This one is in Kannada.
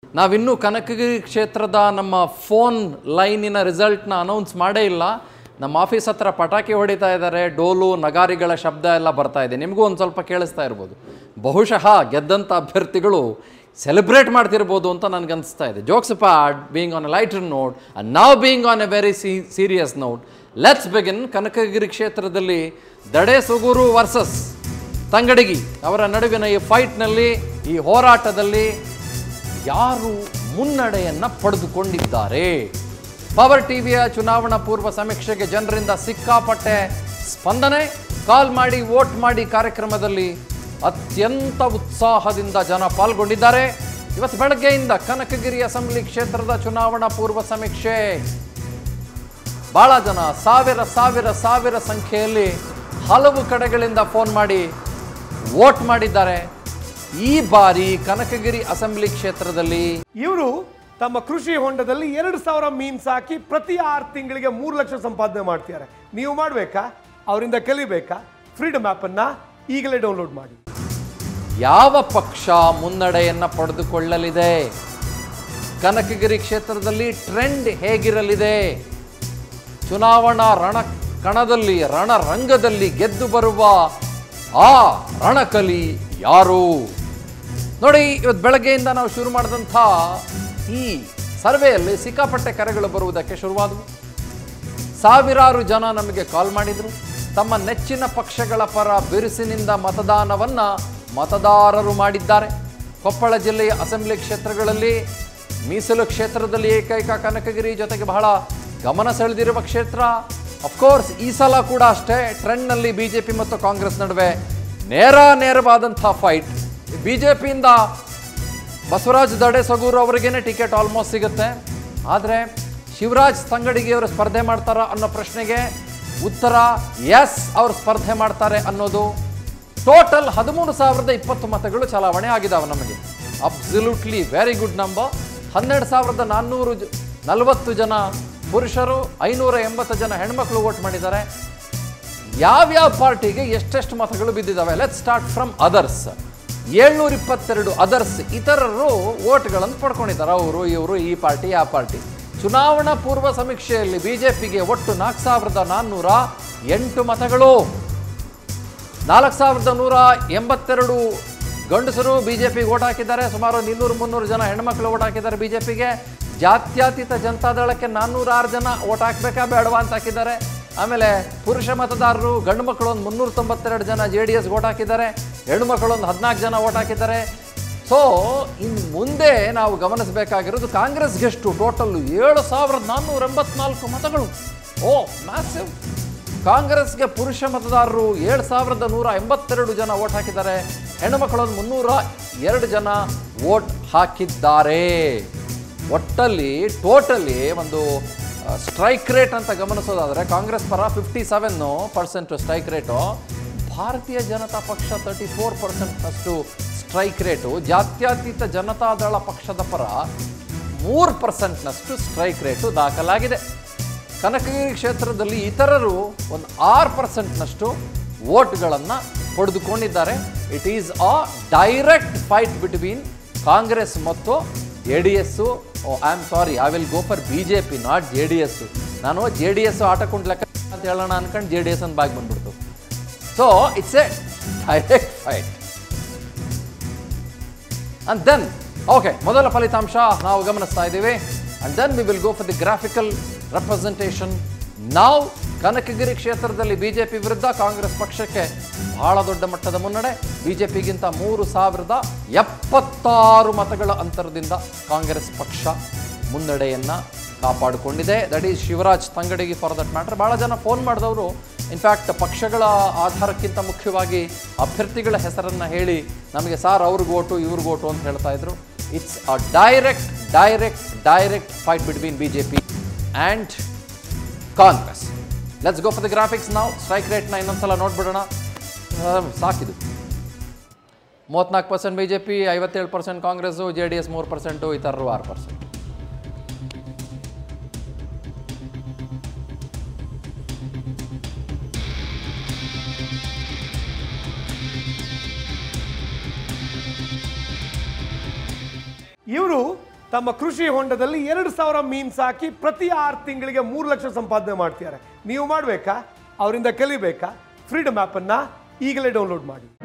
ನಾವಿನ್ನೂ ಕನಕಗಿರಿ ಕ್ಷೇತ್ರದ ನಮ್ಮ ಫೋನ್ ಲೈನಿನ ರಿಸಲ್ಟ್ನ ಅನೌನ್ಸ್ ಮಾಡೇ ಇಲ್ಲ ನಮ್ಮ ಆಫೀಸ್ ಹತ್ರ ಪಟಾಕಿ ಹೊಡಿತಾ ಇದ್ದಾರೆ ಡೋಲು ನಗಾರಿಗಳ ಶಬ್ದ ಎಲ್ಲ ಬರ್ತಾ ಇದೆ ನಿಮಗೂ ಒಂದು ಸ್ವಲ್ಪ ಕೇಳಿಸ್ತಾ ಇರ್ಬೋದು ಬಹುಶಃ ಗೆದ್ದಂಥ ಅಭ್ಯರ್ಥಿಗಳು ಸೆಲೆಬ್ರೇಟ್ ಮಾಡ್ತಿರ್ಬೋದು ಅಂತ ನನಗೆ ಅನಿಸ್ತಾ ಇದೆ jokes part being on a lighter note and now being on a very serious note let's begin Kanakagiri ಕ್ಷೇತ್ರದಲ್ಲಿ ದಡೆ ಸುಗೂರು ವರ್ಸಸ್ ತಂಗಡಗಿ ಅವರ ನಡುವಿನ ಈ ಫೈಟ್ನಲ್ಲಿ ಈ ಹೋರಾಟದಲ್ಲಿ ಯಾರು ಮುನ್ನಡೆಯನ್ನ ಪಡೆದುಕೊಂಡಿದ್ದಾರೆ ಪವರ್ ಟಿವಿಯ ಚುನಾವಣಾ ಪೂರ್ವ ಸಮೀಕ್ಷೆಗೆ ಜನರಿಂದ ಸಿಕ್ಕಾಪಟ್ಟೆ ಸ್ಪಂದನೆ ಕಾಲ್ ಮಾಡಿ ವೋಟ್ ಮಾಡಿ ಕಾರ್ಯಕ್ರಮದಲ್ಲಿ ಅತ್ಯಂತ ಉತ್ಸಾಹದಿಂದ ಜನ ಪಾಲ್ಗೊಂಡಿದ್ದಾರೆ ಇವತ್ತು ಬೆಳಗ್ಗೆಯಿಂದ ಕನಕಗಿರಿ ಅಸೆಂಬ್ಲಿ ಕ್ಷೇತ್ರದ ಚುನಾವಣಾ ಪೂರ್ವ ಸಮೀಕ್ಷೆ ಬಹಳ ಜನ ಸಾವಿರ ಸಾವಿರ ಸಾವಿರ ಸಂಖ್ಯೆಯಲ್ಲಿ ಹಲವು ಕಡೆಗಳಿಂದ ಫೋನ್ ಮಾಡಿ ವೋಟ್ ಮಾಡಿದ್ದಾರೆ ಈ ಬಾರಿ ಕನಕಗಿರಿ ಅಸೆಂಬ್ಲಿ ಕ್ಷೇತ್ರದಲ್ಲಿ ಇವರು ತಮ್ಮ ಕೃಷಿ ಹೊಂಡದಲ್ಲಿ ಎರಡು ಸಾವಿರ ಮೀನ್ ಸಾಕಿ ಪ್ರತಿ ಆರು ತಿಂಗಳಿಗೆ ಮೂರು ಲಕ್ಷ ಸಂಪಾದನೆ ಮಾಡ್ತಿದ್ದಾರೆ ನೀವು ಮಾಡಬೇಕಾ ಅವರಿಂದ ಕಲಿಬೇಕಾ ಫ್ರೀಡಮ್ ಆ್ಯಪನ್ನು ಈಗಲೇ ಡೌನ್ಲೋಡ್ ಮಾಡಿ ಯಾವ ಪಕ್ಷ ಮುನ್ನಡೆಯನ್ನ ಪಡೆದುಕೊಳ್ಳಲಿದೆ ಕನಕಗಿರಿ ಕ್ಷೇತ್ರದಲ್ಲಿ ಟ್ರೆಂಡ್ ಹೇಗಿರಲಿದೆ ಚುನಾವಣಾ ರಣ ಕಣದಲ್ಲಿ ರಣರಂಗದಲ್ಲಿ ಗೆದ್ದು ಬರುವ ಆ ರಣಕಲಿ ಯಾರು ನೋಡಿ ಇವತ್ತು ಬೆಳಗ್ಗೆಯಿಂದ ನಾವು ಶುರು ಮಾಡಿದಂಥ ಈ ಸರ್ವೆಯಲ್ಲಿ ಸಿಕ್ಕಾಪಟ್ಟೆ ಕರೆಗಳು ಬರುವುದಕ್ಕೆ ಶುರುವಾದವು ಸಾವಿರಾರು ಜನ ನಮಗೆ ಕಾಲ್ ಮಾಡಿದರು ತಮ್ಮ ನೆಚ್ಚಿನ ಪಕ್ಷಗಳ ಪರ ಬಿರುಸಿನಿಂದ ಮತದಾನವನ್ನ ಮತದಾರರು ಮಾಡಿದ್ದಾರೆ ಕೊಪ್ಪಳ ಜಿಲ್ಲೆಯ ಅಸೆಂಬ್ಲಿ ಕ್ಷೇತ್ರಗಳಲ್ಲಿ ಮೀಸಲು ಕ್ಷೇತ್ರದಲ್ಲಿ ಏಕೈಕ ಕನಕಗಿರಿ ಜೊತೆಗೆ ಬಹಳ ಗಮನ ಸೆಳೆದಿರುವ ಕ್ಷೇತ್ರ ಅಫ್ಕೋರ್ಸ್ ಈ ಸಲ ಕೂಡ ಅಷ್ಟೇ ಟ್ರೆಂಡ್ನಲ್ಲಿ ಬಿ ಜೆ ಪಿ ಮತ್ತು ಕಾಂಗ್ರೆಸ್ ನಡುವೆ ನೇರ ನೇರವಾದಂಥ ಫೈಟ್ ಬಿ ಜೆ ಪಿಯಿಂದ ಬಸವರಾಜ್ ದಡೆ ಸಗೂರು ಅವರಿಗೇನೆ ಟಿಕೆಟ್ ಆಲ್ಮೋಸ್ಟ್ ಸಿಗುತ್ತೆ ಆದರೆ ಶಿವರಾಜ್ ತಂಗಡಿಗೆಯವರು ಸ್ಪರ್ಧೆ ಮಾಡ್ತಾರ ಅನ್ನೋ ಪ್ರಶ್ನೆಗೆ ಉತ್ತರ ಎಸ್ ಅವರು ಸ್ಪರ್ಧೆ ಮಾಡ್ತಾರೆ ಅನ್ನೋದು ಟೋಟಲ್ ಹದಿಮೂರು ಸಾವಿರದ ಇಪ್ಪತ್ತು ಮತಗಳು ಚಲಾವಣೆ ಆಗಿದ್ದಾವೆ ನಮಗೆ ಅಬ್ಸಲ್ಯೂಟ್ಲಿ ವೆರಿ ಗುಡ್ ನಂಬರ್ ಹನ್ನೆರಡು ಸಾವಿರದ ನಾನ್ನೂರು ಜ ನಲವತ್ತು ಜನ ಪುರುಷರು ಐನೂರ ಎಂಬತ್ತು ಜನ ಹೆಣ್ಮಕ್ಳು ವೋಟ್ ಮಾಡಿದ್ದಾರೆ ಯಾವ್ಯಾವ ಪಾರ್ಟಿಗೆ ಎಷ್ಟೆಷ್ಟು ಮತಗಳು ಬಿದ್ದಿದ್ದಾವೆ ಲೆಟ್ ಸ್ಟಾರ್ಟ್ ಫ್ರಮ್ ಅದರ್ಸ್ ಏಳ್ನೂರ ಇಪ್ಪತ್ತೆರಡು ಅದರ್ಸ್ ಇತರರು ವೋಟ್ಗಳನ್ನು ಪಡ್ಕೊಂಡಿದ್ದಾರೆ ಅವರು ಇವರು ಈ ಪಾರ್ಟಿ ಆ ಪಾರ್ಟಿ ಚುನಾವಣಾ ಪೂರ್ವ ಸಮೀಕ್ಷೆಯಲ್ಲಿ ಬಿಜೆಪಿಗೆ ಒಟ್ಟು ನಾಲ್ಕು ಸಾವಿರದ ನಾನ್ನೂರ ಎಂಟು ಮತಗಳು ನಾಲ್ಕು ಸಾವಿರದ ನೂರ ಎಂಬತ್ತೆರಡು ಗಂಡಸರು ಬಿಜೆಪಿಗೆ ಓಟ್ ಹಾಕಿದ್ದಾರೆ ಸುಮಾರು ಇನ್ನೂರು ಮುನ್ನೂರು ಜನ ಹೆಣ್ಮಕ್ಳು ಓಟ್ ಹಾಕಿದ್ದಾರೆ ಬಿಜೆಪಿಗೆ ಜಾತ್ಯತೀತ ಜನತಾದಳಕ್ಕೆ ನಾನ್ನೂರ ಆರು ಜನ ಓಟ್ ಹಾಕ್ಬೇಕಾ ಬೇಡವಾ ಅಂತ ಹಾಕಿದ್ದಾರೆ ಆಮೇಲೆ ಪುರುಷ ಮತದಾರರು ಗಂಡು ಮಕ್ಕಳು ಒಂದು ಮುನ್ನೂರ ತೊಂಬತ್ತೆರಡು ಜನ ಜೆ ಡಿ ಎಸ್ ಓಟ್ ಹಾಕಿದ್ದಾರೆ ಹೆಣ್ಣು ಮಕ್ಕಳು ಒಂದು ಹದಿನಾಲ್ಕು ಜನ ಓಟ್ ಹಾಕಿದ್ದಾರೆ ಸೊ ಇನ್ನು ಮುಂದೆ ನಾವು ಗಮನಿಸಬೇಕಾಗಿರೋದು ಕಾಂಗ್ರೆಸ್ಗೆಷ್ಟು ಟೋಟಲ್ ಏಳು ಸಾವಿರದ ನಾನ್ನೂರ ಎಂಬತ್ನಾಲ್ಕು ಮತಗಳು ಓ ಮ್ಯಾಸಿವ್ ಕಾಂಗ್ರೆಸ್ಗೆ ಪುರುಷ ಮತದಾರರು ಏಳು ಸಾವಿರದ ನೂರ ಎಂಬತ್ತೆರಡು ಜನ ವೋಟ್ ಹಾಕಿದ್ದಾರೆ ಹೆಣ್ಣುಮಕ್ಕಳೊಂದು ಮುನ್ನೂರ ಎರಡು ಜನ ವೋಟ್ ಹಾಕಿದ್ದಾರೆ ಒಟ್ಟಲ್ಲಿ ಟೋಟಲಿ ಒಂದು ಸ್ಟ್ರೈಕ್ ರೇಟ್ ಅಂತ ಗಮನಿಸೋದಾದರೆ ಕಾಂಗ್ರೆಸ್ ಪರ fifty seven percent strike rate Bharatiya Janata Paksha thirty four ಪರ್ಸೆಂಟ್ನಷ್ಟು ಸ್ಟ್ರೈಕ್ ರೇಟು ಜಾತ್ಯತೀತ ಜನತಾದಳ ಪಕ್ಷದ ಪರ ಮೂರು ಪರ್ಸೆಂಟ್ನಷ್ಟು ಸ್ಟ್ರೈಕ್ ರೇಟು ದಾಖಲಾಗಿದೆ ಕನಕಗಿರಿ ಕ್ಷೇತ್ರದಲ್ಲಿ ಇತರರು ಒಂದು ಆರು ಪರ್ಸೆಂಟ್ನಷ್ಟು ವೋಟ್ಗಳನ್ನು ಪಡೆದುಕೊಂಡಿದ್ದಾರೆ it is a direct fight between Congress ಮತ್ತು J D S I am sorry I will go for B J P not J D S ನಾನು ಜೆ ಡಿ ಎಸ್ ಆಟ ಲೆಕ್ಕ ಅಂತ ಹೇಳೋಣ ಅನ್ಕೊಂಡು ಜೆ ಡಿ ಎಸ್ ಅಂತ ಬಾಗಿ ಬಂದ್ಬಿಡ್ತು so it's a direct fight and then okay ಮೊದಲ ಫಲಿತಾಂಶ ನಾವು ಗಮನಿಸ್ತಾ ಇದ್ದೀವಿ and then we will go for the graphical representation ನಾವು ಕನಕಗಿರಿ ಕ್ಷೇತ್ರದಲ್ಲಿ ಬಿಜೆಪಿ ವಿರುದ್ಧ ಕಾಂಗ್ರೆಸ್ ಪಕ್ಷಕ್ಕೆ ಬಹಳ ದೊಡ್ಡ ಮಟ್ಟದ ಮುನ್ನಡೆ ಬಿಜೆಪಿಗಿಂತ ಮೂರು ಸಾವಿರದ ಎಪ್ಪತ್ತಾರು ಮತಗಳ ಅಂತರದಿಂದ ಕಾಂಗ್ರೆಸ್ ಪಕ್ಷ ಮುನ್ನಡೆಯನ್ನ ಕಾಪಾಡಿಕೊಂಡಿದೆ ದಟ್ ಈಸ್ ಶಿವರಾಜ್ ತಂಗಡಿಗೆ ಫಾರ್ ದಟ್ ಮ್ಯಾಟರ್ ಭಾಳ ಜನ ಫೋನ್ ಮಾಡಿದವರು ಇನ್ಫ್ಯಾಕ್ಟ್ ಪಕ್ಷಗಳ ಆಧಾರಕ್ಕಿಂತ ಮುಖ್ಯವಾಗಿ ಅಭ್ಯರ್ಥಿಗಳ ಹೆಸರನ್ನು ಹೇಳಿ ನಮಗೆ ಸಾರ್ ಅವ್ರಿಗೆ ಓಟು ಇವ್ರಿಗೆ ಓಟು ಅಂತ ಹೇಳ್ತಾ ಇದ್ರು it's a direct direct direct fight between B J P and Congress let's go for the graphics ನಾವು ಸ್ಟ್ರೈಕ್ ರೇಟ್ನ ಇನ್ನೊಂದ್ಸಲ ನೋಡ್ಬಿಡೋಣ ಆ, ಸಾಕಿದು ಮೂವತ್ನಾಲ್ಕು ಪರ್ಸೆಂಟ್ ಬಿ ಜೆ ಪಿ ಐವತ್ತೇಳು percent Congress J D S ಮೂರು ಪರ್ಸೆಂಟು ಇತರರು ಆರು ಪರ್ಸೆಂಟ್ ಇವರು ತಮ್ಮ ಕೃಷಿ ಹೊಂಡದಲ್ಲಿ ಎರಡು ಸಾವಿರ ಮೀನ್ ಸಾಕಿ ಪ್ರತಿ ಆರು ತಿಂಗಳಿಗೆ ಮೂರು ಲಕ್ಷ ಸಂಪಾದನೆ ಮಾಡ್ತಿದ್ದಾರೆ ನೀವು ಮಾಡಬೇಕಾ ಅವರಿಂದ ಕಲಿಬೇಕಾ ಫ್ರೀಡಮ್ ಆ್ಯಪನ್ನು ಈಗಲೇ ಡೌನ್ಲೋಡ್ ಮಾಡಿ